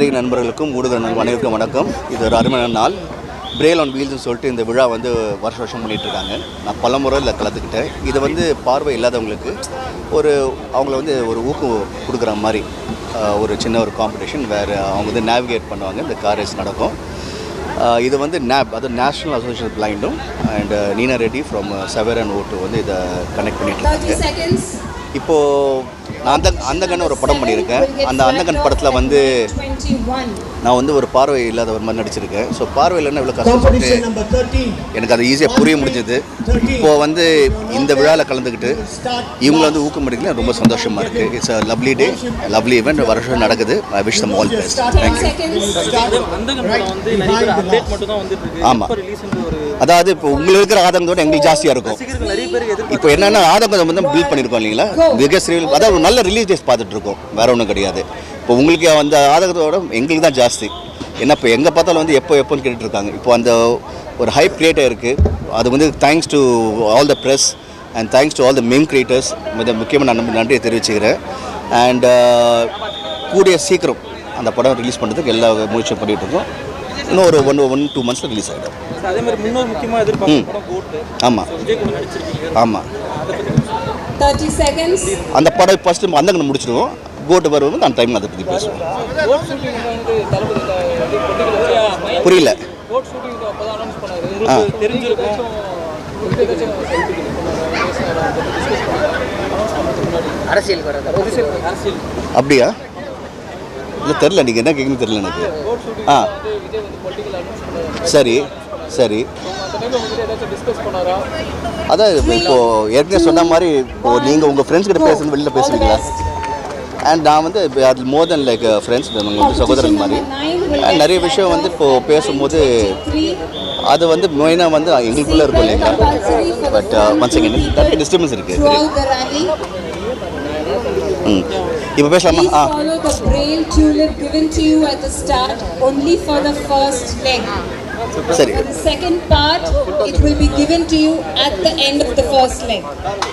பத்திரிகை நண்பர்களுக்கும் ஊடக நண்பர் அனைவருக்கும் வணக்கம் இது ஒரு அருமையான நாள் பிரேல் ஆன் வீல்ஸ்னு சொல்லிட்டு இந்த விழா வந்து வருஷ வருஷம் பண்ணிட்டு இருக்காங்க நான் பல முறை இதில் கலந்துக்கிட்டேன் இது வந்து பார்வை இல்லாதவங்களுக்கு ஒரு அவங்கள வந்து ஒரு ஊக்கம் கொடுக்குற மாதிரி ஆஹ், ஒரு சின்ன ஒரு காம்படிஷன் வேறு அவங்க வந்து நேவிகேட் பண்ணுவாங்க இந்த கார் ரேஸ் நடக்கும் ஆஹ், இது வந்து நேப் அது நேஷ்னல் அசோசியேஷன் பிளைண்டும் அண்ட் நீனா ரெட்டி ஃப்ரம் செவர் அண்ட் ஓட்டு வந்து இதை கனெக்ட் பண்ணிட்டு 30 இருக்காங்க seconds. இப்போ நான் அந்த அந்த கண்ணு ஒரு படம் பண்ணியிருக்கேன் அந்த அந்த கண் படத்தில் வந்து 21. நான் வந்து ஒரு பார்வை இல்லாத ஒரு மாதிரி நடிச்சிருக்கேன் ஸோ பார்வை இல்லைன்னா இவ்வளோ கஷ்டப்பட்டு Competition number 13. எனக்கு அது ஈஸியாக புரிய முடிஞ்சது இப்போ வந்து இந்த விழாவில் கலந்துக்கிட்டு இவங்களை வந்து ஊக்கமடிக்கல ரொம்ப சந்தோஷமாக இருக்குது it's a lovely day lovely event வருஷம் நடக்குது I wish them all best 10 thank you seconds. Andhagan படம் வந்து நிறைய பேர் அப்டேட் மட்டும் தான் வந்துட்டு இருக்கு ஆமா. எப்போ ரிலீஸ் ஒரு அதாவது இப்போ உங்களுக்கு இருக்கிற ஆதங்கத்தோட எங்களுக்கு ஜாஸ்தியாக இருக்கும் ரசிகர்கள் நிறைய பேர் எதிர்ப்பு இப்போ என்னென்ன ஆதங்கம் வந்து பில்ட் பண்ணியிருக்கோம் இல்லைங்களா பிகஸ்ட் ரிவீல் அதாவது ஒரு நல்ல ரிலீஸ் டேஸ் பார்த்துட்டு இருக்கோம் வேற ஒன்றும் கிடையாது இப்போ உங்களுக்கு அந்த ஆதங்கத்தோட எங்களுக்கு தான் ஜாஸ்தி ஏன்னா இப்போ எங்கே பார்த்தாலும் வந்து எப்போ எப்போன்னு கேட்டுட்டு இருக்காங்க இப்போ அந்த ஒரு ஹைப் கிரியேட் ஆயிருக்கு அது வந்து thanks to all the press and thanks to all the main creators மிக முக்கியமாக நான் நன்றி- நன்றியை தெரிவிச்சுக்கிறேன் அண்ட் கூடிய சீக்கிரம் அந்த படம் ரிலீஸ் பண்ணுறதுக்கு எல்லா முயற்சியும் பண்ணிகிட்டு இருக்கோம் இன்னும் ஒரு ஒன் ஒன் டூ மந்த்ஸில் ரிலீஸ் ஆகிடும் அதே மாதிரி முன்னோர் முக்கியமா எதிர்பார்க்குற படம் கோட்டு ஆமாம் விஜய் கூட நடிச்சிருக்கீங்க ஆமாம் 30 seconds. அந்த படம் ஃபஸ்ட்டு அந்த கண்ணு முடிச்சிடுவோம் கோட்டு வருவோம் அந்த டைம் அதை பற்றி பேசுவோம் கோட் ஷூட்டிங் வந்து தளபதி பர்டிகுலர் புரியல கோட் ஷூட்டிங் அப்பதான் அனௌன்ஸ் பண்ணாரு ஆ. உங்களுக்கு தெரிஞ்சிருக்கும் அரசியலுக்கு வர்றது அரசியல் அப்படியா இல்லை தெரில நீங்கள் என்ன கேட்குன்னு தெரில எனக்கு ஆ விஜய் வந்து பொலிட்டிக்கல் அனௌன்ஸ் பண்ணாரு சரி சரி அந்த டைம்ல உங்ககிட்ட ஏதாச்சும் டிஸ்கஸ் பண்ணாரா அதான் இப்போ ஏற்கனவே சொன்ன மாதிரி இப்போ நீங்கள் உங்கள் ஃப்ரெண்ட்ஸ் கிட்ட பேசுறது வெளியில் பேசுவீங்களா அண்ட் நான் வந்து அது மோர் தென் லைக் ஃப்ரெண்ட்ஸ் வந்து சகோதரன் மாதிரி And நிறைய விஷயம் வந்து இப்போது பேசும்போது அது வந்து மெயினாக வந்து எங்களுக்குள்ளே இருக்கும் இல்லைங்களா பட் ஒன்ஸ் அகேன் நிறைய டிஸ்டர்பன்ஸ் இருக்குது Throughout the rally, ம் இப்போ பேசலாமா please ஆ follow the braille tulip given to you at the start only for the first leg. சரி For the second part, it will be given to you at the end of the first leg.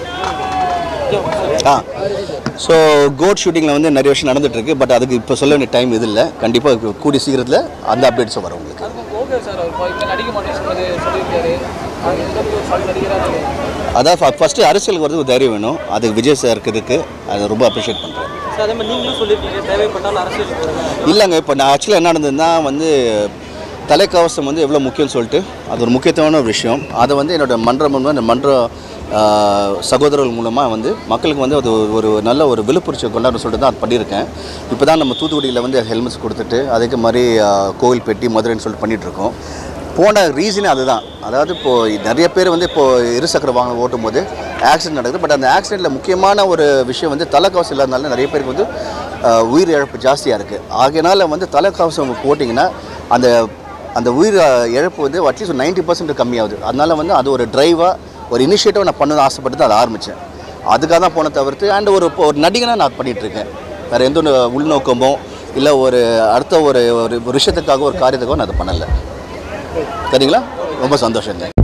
ஆ so GOAT ஷூட்டிங்கில் வந்து நிறைய விஷயம் நடந்துட்டு இருக்கு but அதுக்கு இப்போ சொல்ல வேண்டிய டைம் இது இல்லை கண்டிப்பாக கூடிய சீக்கிரத்தில் அந்த அப்டேட்ஸும் வரும் உங்களுக்கு ஓகே சார் அவர் இப்போ நடிக்க மாட்டேன்னு சொன்னது சொல்லியிருக்காரு அது எந்த ஒரு சால் நடிகராக அதான் ஃபஸ்ட்டு அரசியலுக்கு வரது ஒரு தைரியம் வேணும் அது விஜய் சாருக்கு இருக்குது அதை ரொம்ப அப்ரிஷியேட் பண்ணுறேன் சார் அதே மாதிரி நீங்களும் சொல்லியிருக்கீங்க தேவைப்பட்டால் அரசியலுக்கு வருங்க இல்லைங்க இப்போ நான் ஆக்சுவலாக என்ன நடந்ததுன்னா வந்து தலைக்கவசம் வந்து எவ்வளோ முக்கியம்னு சொல்லிட்டு அது ஒரு முக்கியத்துவமான ஒரு விஷயம் அதை வந்து என்னோட மன்றம் வந்து அந்த மன்ற ஆ, சகோதரர்கள் மூலமாக வந்து மக்களுக்கு வந்து அது ஒரு ஒரு நல்ல ஒரு விழுப்புணர்ச்சி கொண்டாட சொல்லிட்டு தான் அது பண்ணியிருக்கேன் இப்போ தான் நம்ம தூத்துக்குடியில் வந்து ஹெல்மெட்ஸ் கொடுத்துட்டு அதுக்கு மாதிரி ஆ, கோவில்பட்டி மதுரைன்னு சொல்லிட்டு பண்ணிகிட்ருக்கோம் போன ரீசனே அதுதான் அதாவது இப்போது நிறைய பேர் வந்து இப்போது இருசக்கர வாகனம் ஓட்டும் போது ஆக்சிடென்ட் நடக்குது பட் அந்த ஆக்சிடெண்ட்டில் முக்கியமான ஒரு விஷயம் வந்து தலைக்கவசம் இல்லாதனால நிறைய பேருக்கு வந்து ஆஹ், உயிர் இழப்பு ஜாஸ்தியாக இருக்குது ஆகையினால வந்து தலைக்கவசம் போட்டிங்கன்னா அந்த அந்த உயிர் ஆஹ், இழப்பு வந்து அட்லீஸ்ட் ஒரு நைன்ட்டி பர்சன்ட் கம்மியாகுது அதனால வந்து அது ஒரு டிரைவாக ஒரு இனிஷியேட்டிவ் நான் பண்ணணும்னு ஆசைப்பட்டு தான் அதை ஆரம்பித்தேன் அதுக்காக தான் போன தவிர்த்து அண்ட் ஒரு இப்போ ஒரு நடிகனாக நான் பண்ணிகிட்டு இருக்கேன் வேறு எந்த ஒரு உள்நோக்கமோ இல்லை ஒரு அடுத்த ஒரு ஒரு விஷயத்துக்காக ஒரு காரியத்துக்காக நான் அதை பண்ணலை சரிங்களா ரொம்ப சந்தோஷங்க